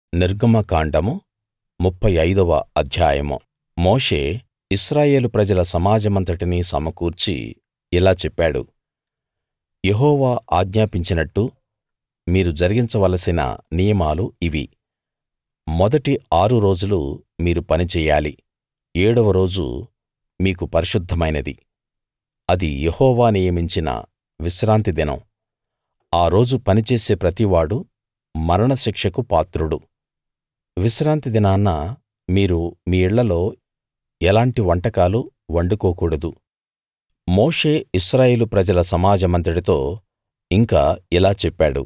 నిర్గమకాండము ముప్ఫై ఐదవ అధ్యాయము మోషే ఇశ్రాయేలు ప్రజల సమాజమంతటినీ సమకూర్చి ఇలా చెప్పాడు యెహోవా ఆజ్ఞాపించినట్టు మీరు జరిగించవలసిన నియమాలు ఇవి మొదటి ఆరు రోజులు మీరు పని చెయ్యాలి ఏడవ రోజు మీకు పరిశుద్ధమైనది అది యెహోవా నియమించిన విశ్రాంతి దినం ఆ రోజు పనిచేసే ప్రతివాడూ మరణశిక్షకు పాత్రుడు విశ్రాంతి దినాన మీరు మీ ఇళ్ళలో ఎలాంటి వంటకాలు వండుకోకూడదు మోషే ఇశ్రాయేలు ప్రజల సమాజమంతటితో ఇంకా ఇలా చెప్పాడు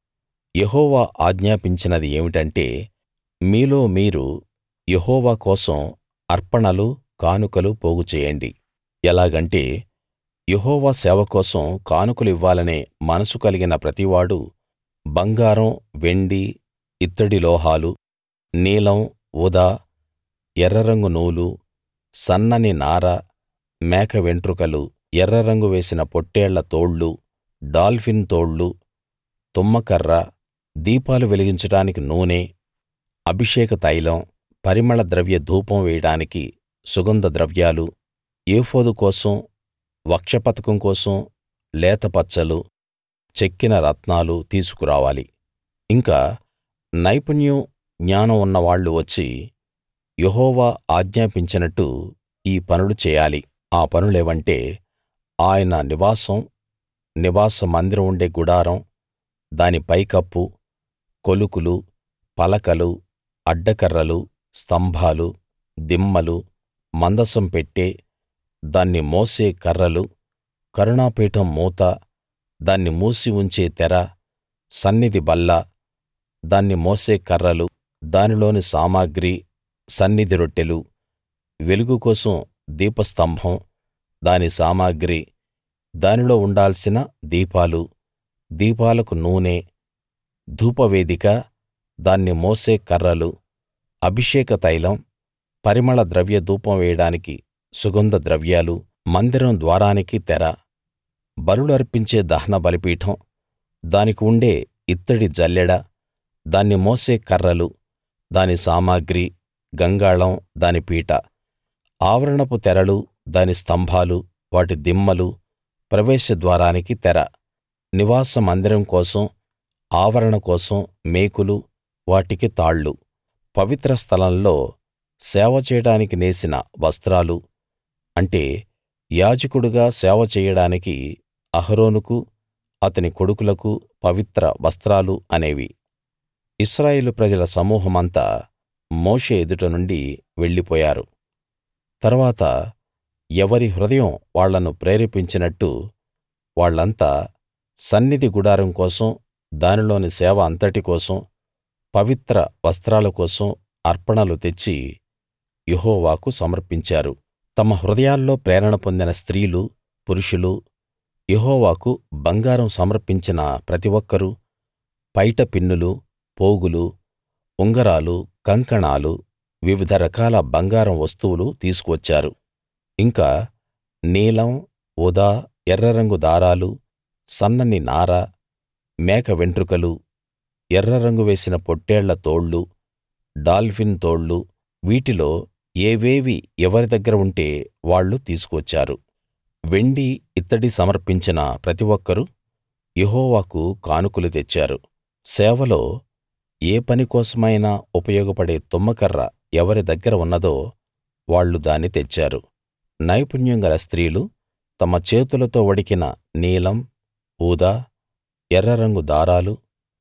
యెహోవా ఆజ్ఞాపించినది ఏమిటంటే మీలో మీరు యెహోవా కోసం అర్పణలు కానుకలు పోగు చేయండి ఎలాగంటే యెహోవా సేవ కోసం కానుకలు ఇవ్వాలనే మనసు కలిగిన ప్రతివాడూ బంగారం వెండి ఇత్తడి లోహాలు నీలం ఊదా ఎర్రరంగు నూలు సన్నని నార మేక వెంట్రుకలు ఎర్ర రంగు వేసిన పొట్టేళ్ల తోళ్లు డాల్ఫిన్ తోళ్లు తుమ్మకర్ర దీపాలు వెలిగించడానికి నూనె అభిషేక తైలం పరిమళ ద్రవ్య ధూపం వేయడానికి సుగంధ ద్రవ్యాలు ఏఫోదు కోసం వక్షపతకం కోసం లేత పచ్చలు చెక్కిన రత్నాలు తీసుకురావాలి ఇంకా నైపుణ్యం జ్ఞానం ఉన్నవాళ్ళు వచ్చి యెహోవా ఆజ్ఞాపించినట్టు ఈ పనులు చేయాలి ఆ పనులేవంటే ఆయన నివాసం నివాస మందిరం ఉండే గుడారం దాని పైకప్పు కొలుకులు పలకలు అడ్డకర్రలు స్తంభాలు దిమ్మలు మందసం పెట్టె దాన్ని మోసే కర్రలు కరుణాపీఠం మూత దాన్ని మూసి ఉంచే తెర సన్నిధి బల్ల దాన్ని మోసే కర్రలు దానిలోని సామగ్రి సన్నిధి రొట్టెలు వెలుగు కోసం దీపస్తంభం దాని సామగ్రి దానిలో ఉండాల్సిన దీపాలు దీపాలకు నూనె ధూపవేదిక దాన్ని మోసే కర్రలు అభిషేక తైలం పరిమళ ద్రవ్య ధూపం వేయడానికి సుగంధ ద్రవ్యాలు మందిరం ద్వారానికి తెర బలులు అర్పించే దహన బలిపీఠం దానికి ఉండే ఇత్తడి జల్లెడ దాన్ని మోసే కర్రలు దాని సామగ్రి గంగాళం దాని పీట ఆవరణపు తెరలు దాని స్తంభాలు వాటి దిమ్మలు ప్రవేశ ద్వారానికి తెర నివాస మందిరం కోసం ఆవరణ కోసం మేకులు వాటికి తాళ్ళు పవిత్ర స్థలంలో సేవ చేయడానికి నేసిన వస్త్రాలు అంటే యాజకుడుగా సేవ చెయ్యడానికి అహరోనుకు అతని కొడుకులకు పవిత్ర వస్త్రాలు అనేవి ఇశ్రాయేలు ప్రజల సమూహమంతా మోషే ఎదుట నుండి వెళ్ళిపోయారు తరువాత ఎవరి హృదయం వాళ్ళను ప్రేరేపించినట్టు వాళ్ళంతా సన్నిధి గుడారం కోసం దానిలోని సేవ అంతటి కోసం పవిత్ర వస్త్రాల కోసం అర్పణలు తెచ్చి యెహోవాకు సమర్పించారు తమ హృదయాల్లో ప్రేరణ పొందిన స్త్రీలు పురుషులు యెహోవాకు బంగారం సమర్పించిన ప్రతి ఒక్కరూ పైట పిన్నులు పోగులు ఉంగరాలు కంకణాలు వివిధ రకాల బంగారం వస్తువులు తీసుకువచ్చారు ఇంకా నీలం ఊదా ఎర్ర రంగు దారాలు సన్నని నార మేక వెంట్రుకలు ఎర్ర రంగు వేసిన పొట్టేళ్ల తోళ్లు డాల్ఫిన్ తోళ్లు వీటిలో ఏవేవి ఎవరి దగ్గర ఉంటే వాళ్ళు తీసుకువచ్చారు వెండి ఇత్తడి సమర్పించిన ప్రతి ఒక్కరూ యెహోవాకు కానుకలు తెచ్చారు సేవలో ఏ పని కోసమైనా ఉపయోగపడే తుమ్మకర్ర ఎవరి దగ్గర ఉన్నదో వాళ్ళు దాన్ని తెచ్చారు నైపుణ్యం గల స్త్రీలు తమ చేతులతో వడికిన నీలం ఊదా ఎర్ర రంగు దారాలు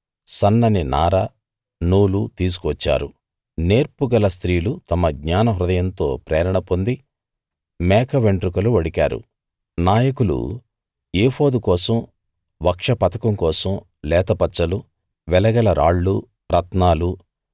సన్నని నార నూలు తీసుకువచ్చారు నేర్పుగల స్త్రీలు తమ జ్ఞాన హృదయంతో ప్రేరణ పొంది మేక వెంట్రుకలు వడికారు నాయకులు ఏఫోదు కోసం వక్షపతకం కోసం లేతపచ్చలు వెలగల రాళ్లు రత్నాలు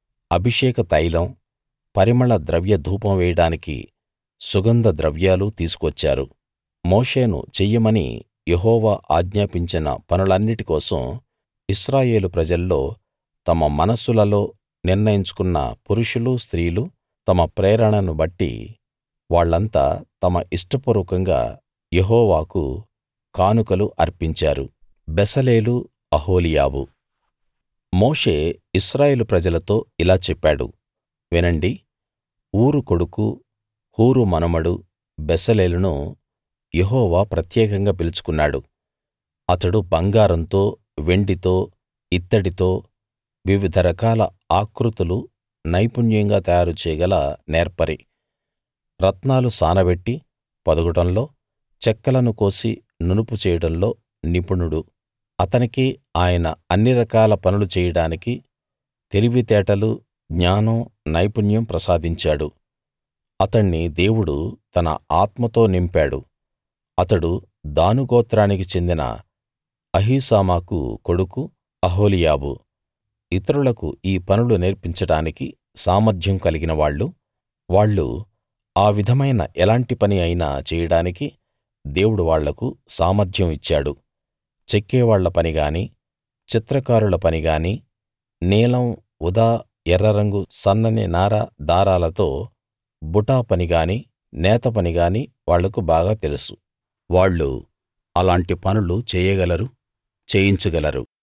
అభిషేక తైలం పరిమళ ద్రవ్య ధూపం వేయడానికి సుగంధ ద్రవ్యాలు తీసుకువచ్చారు మోషేను చెయ్యమని యెహోవా ఆజ్ఞాపించిన పనులన్నిటి కోసం ఇశ్రాయేలు ప్రజల్లో తమ మనస్సులలో నిర్ణయించుకున్న పురుషులు స్త్రీలు తమ ప్రేరణను బట్టి వాళ్ళంతా తమ ఇష్టపూర్వకంగా యెహోవాకు కానుకలు అర్పించారు బెసలేలు అహోలీయాబు మోషే ఇశ్రాయేలు ప్రజలతో ఇలా చెప్పాడు వినండి ఊరు కొడుకు హూరు మనుమడు బెసలేలును యెహోవా ప్రత్యేకంగా పిలుచుకున్నాడు అతడు బంగారంతో వెండితో ఇత్తడితో వివిధ రకాల ఆకృతులు నైపుణ్యంగా తయారు చేయగల నేర్పరి రత్నాలు సానబెట్టి పొదగడంలో చెక్కలను కోసి నునుపు చేయడంలో నిపుణుడు అతనికి ఆయన అన్ని రకాల పనులు చేయడానికి తెలివితేటలు జ్ఞానం నైపుణ్యం ప్రసాదించాడు అతణ్ణి దేవుడు తన ఆత్మతో నింపాడు అతడు దాను గోత్రానికి చెందిన అహీసామాకు కొడుకు అహోలీయాబు ఇతరులకు ఈ పనులు నేర్పించడానికి సామర్థ్యం కలిగిన వాళ్ళు వాళ్ళు ఆ విధమైన ఎలాంటి పని అయినా చేయడానికి దేవుడు వాళ్లకు సామర్థ్యం ఇచ్చాడు చెక్కేవాళ్ళ పనిగాని చిత్రకారుల పనిగాని నీలం ఊదా ఎర్ర రంగు సన్నని నార దారాలతో బుటా పనిగాని నేత పనిగాని వాళ్లకు బాగా తెలుసు వాళ్ళు అలాంటి పనులు చేయగలరు చేయించగలరు